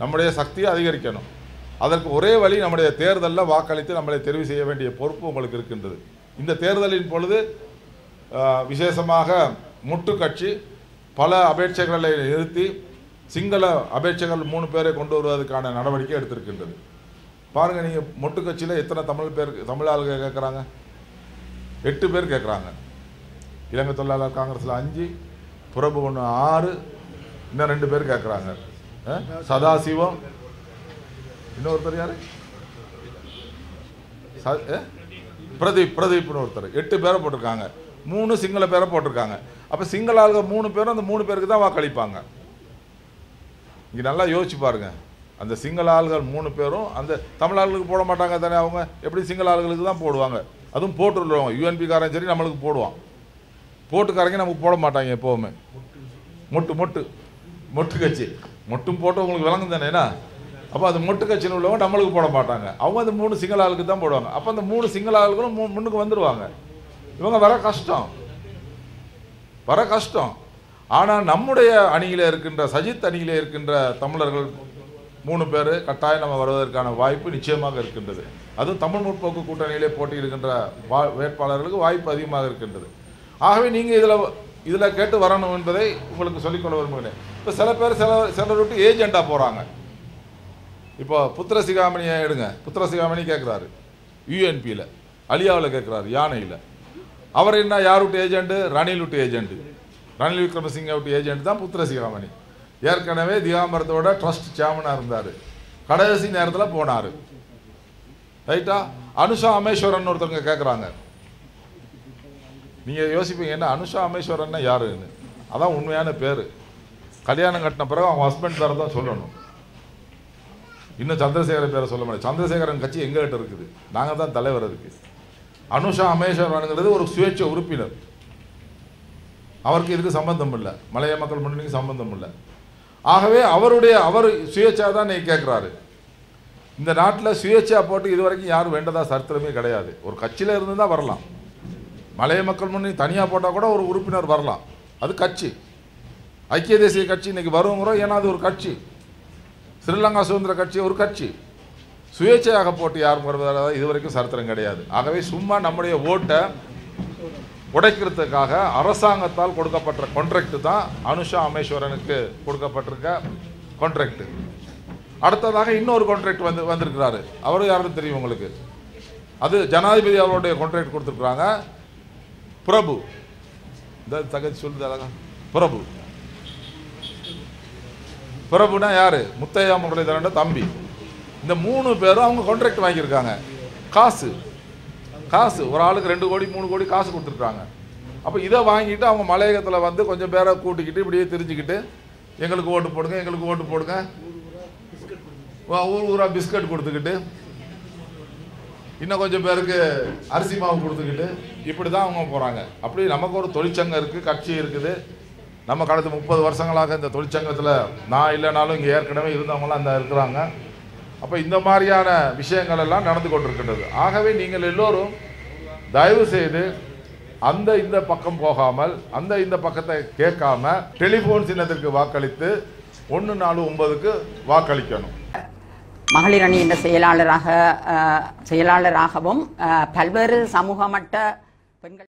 நம்முடைய சக்தியை அதிகரிக்கணும் அதற்கு ஒரே வழி நம்முடைய தேர்தலில் வாக்களித்து நம்மளை தெரிவு செய்ய வேண்டிய பொறுப்பு உங்களுக்கு இருக்கின்றது இந்த தேர்தலின் பொழுது ஆஹ், விசேஷமாக முட்டு கட்சி பல அபேட்சைகளை நிறுத்தி சிங்கள அபேட்சைகள் மூணு பேரை கொண்டு வருவதற்கான நடவடிக்கை எடுத்திருக்கின்றது பாருங்கள் நீங்கள் மொட்டு கட்சியில் எத்தனை தமிழ் பேர் தமிழ் ஆளுங்க கேட்குறாங்க எட்டு பேர் கேட்குறாங்க இலங்கை தொழிலாளர் காங்கிரஸில் அஞ்சு புறப்பு ஒன்று ஆறு இன்னும் ரெண்டு பேர் கேட்குறாங்க சதாசிவம் இன்னொருத்தர் யாரு ச- அஹ்? பிரதீப் பிரதீப்னு ஒருத்தர் எட்டு பேரை போட்டிருக்காங்க மூணு சிங்கள பேரை போட்டிருக்காங்க அப்போ சிங்கள ஆளுங்க மூணு பேரும் அந்த மூணு பேருக்கு தான் வாக்களிப்பாங்க இங்கே நல்லா யோசிச்சு பாருங்க அந்த சிங்கள ஆளுகள் மூணு பேரும் அந்த தமிழ் ஆளுகளுக்கு போட மாட்டாங்க தானே அவங்க எப்படி சிங்கள ஆளுகளுக்கு தான் போடுவாங்க அதுவும் போட்டுருவாங்க யூஎன்பி காரன் சரி நம்மளுக்கு போடுவான் போட்டுக்காரங்க நமக்கு போட மாட்டாங்க எப்போவுமே மொட்டு மொட்டு மொட்டு கட்சி மொட்டும் போட்டு உங்களுக்கு விளங்கும் தானே என்ன அப்போ அந்த மொட்டு கட்சியில் உள்ளவங்க நம்மளுக்கு போட மாட்டாங்க அவங்க அந்த மூணு சிங்கள ஆளுக்கு தான் போடுவாங்க அப்போ அந்த மூணு சிங்கள ஆளுகளும் மு- முன்னுக்கு வந்துடுவாங்க இவங்க வர கஷ்டம் வர கஷ்டம் ஆனால் நம்முடைய அணியில் இருக்கின்ற சஜித் அணியிலே இருக்கின்ற தமிழர்கள் மூணு பேர் கட்டாயம் நம்ம வருவதற்கான வாய்ப்பு நிச்சயமாக இருக்கின்றது அதுவும் தமிழ் முற்போக்கு கூட்டணியிலே போட்டியிடுகின்ற வா வேட்பாளர்களுக்கு வாய்ப்பு அதிகமாக இருக்கின்றது ஆகவே நீங்கள் இதில் இதில் கேட்டு வரணும் என்பதை உங்களுக்கு சொல்லிக்கொள்ள விரும்புகிறேன் இப்போ சில பேர் சில சிலர் விட்டு ஏஜெண்டாக போகிறாங்க இப்போ புத்திர சிகாமணியை எடுங்க புத்திர சிகாமணி கேட்குறாரு யூஎன்பியில் அலியாவில் கேட்குறாரு யானையில் அவர் என்ன யார் விட்டு ஏஜென்ட் ரணில் விட்டு ஏஜென்ட் ரணில் விக்ரமசிங்க விட்டு ஏஜென்ட் தான் புத்திர சிகாமணி ஏற்கனவே திகாம்பரத்தோட ட்ரஸ்ட் சேர்மனாக இருந்தார் கடைசி நேரத்தில் போனார் ரைட்டா அனுஷா அமேஸ்வரன் ஒருத்தவங்க கேட்குறாங்க நீங்கள் யோசிப்பீங்க என்ன அனுஷா அமேஸ்வரன்னா யாருன்னு அதான் உண்மையான பேர் கல்யாணம் கட்டின பிறகு அவங்க ஹஸ்பண்ட் பேரை தான் சொல்லணும் இன்னும் சந்திரசேகரன் பேரை சொல்ல முடியாது சந்திரசேகரன் கட்சி எங்ககிட்ட இருக்குது நாங்கள் தான் தலைவர் அதுக்கு அனுஷா அமேஸ்வரனுங்கிறது ஒரு சுயேட்சை உறுப்பினர் அவருக்கு இதுக்கு சம்பந்தம் இல்லை மலைய மக்கள் முன்னணிக்கு சம்பந்தம் இல்லை ஆகவே அவருடைய அவர் சுயேட்சா தான் நீ கேட்குறாரு இந்த நாட்டில் சுயேட்சா போட்டு இது வரைக்கும் யாரும் வேண்டதா சரித்திரமே கிடையாது ஒரு கட்சியில் இருந்து தான் வரலாம் மலைய மக்கள் முன்னணி தனியாக போட்டால் கூட ஒரு உறுப்பினர் வரலாம் அது கட்சி ஐக்கிய தேசிய கட்சி இன்னைக்கு வருங்கிறோம் ஏன்னா அது ஒரு கட்சி ஸ்ரீலங்கா சுதந்திர கட்சி ஒரு கட்சி சுயேட்சையாக போட்டு யாரும் வருவதாக இது வரைக்கும் சரித்திரம் கிடையாது ஆகவே சும்மா நம்முடைய ஓட்டை உடைக்கிறதுக்காக அரசாங்கத்தால் கொடுக்கப்பட்ட கான்ட்ராக்ட் தான் அனுஷா அமேஸ்வரனுக்கு கொடுக்கப்பட்டிருக்க கான்ட்ராக்ட் அடுத்ததாக இன்னொரு கான்ட்ராக்ட் வந்து வந்திருக்கிறாரு அவரு யாருன்னு தெரியும் உங்களுக்கு அது ஜனாதிபதி அவருடைய கான்ட்ராக்ட் கொடுத்துருக்குறாங்க பிரபு இந்த தகதி சொல்லுது அழகா பிரபு பிரபுனா யாரு முத்தையா முரளிதரன் தம்பி இந்த மூணு பேரும் அவங்க கான்ட்ராக்ட் வாங்கியிருக்காங்க காசு காசு ஒரு ஆளுக்கு ரெண்டு கோடி மூணு கோடி காசு கொடுத்துருக்காங்க அப்போ இதை வாங்கிட்டு அவங்க மலையகத்தில் வந்து கொஞ்சம் பேரை கூட்டிக்கிட்டு இப்படியே தெரிஞ்சுக்கிட்டு எங்களுக்கு ஓட்டு போடுங்க எங்களுக்கு ஓட்டு போடுங்க வா- ஊர் ஊரா பிஸ்கட் கொடுத்துக்கிட்டு இன்னும் கொஞ்சம் பேருக்கு அரிசி மாவு கொடுத்துக்கிட்டு இப்படி தான் அவங்க போகிறாங்க அப்படி நமக்கு ஒரு தொழிற்சங்கம் இருக்குது கட்சி இருக்குது நம்ம கடந்த முப்பது வருஷங்களாக இந்த தொழிற்சங்கத்தில் நான் இல்லைனாலும் இங்கே ஏற்கனவே இருந்தவங்களாம் அந்த இருக்கிறாங்க அப்போ இந்த மாதிரியான விஷயங்கள் எல்லாம் நடந்து கொண்டிருக்கின்றது ஆகவே நீங்கள் எல்லோரும் தயவு செய்து அந்த இந்த பக்கம் போகாமல் அந்த இந்த பக்கத்தை கேட்காம டெலிஃபோன் சின்னத்திற்கு வாக்களித்து ஒன்று நாலு ஒன்பதுக்கு வாக்களிக்கணும் மகளிர் அணி என்ற செயலாளராக அஹ், செயலாளராகவும் அஹ், பல்வேறு சமூக மட்ட பெண்கள்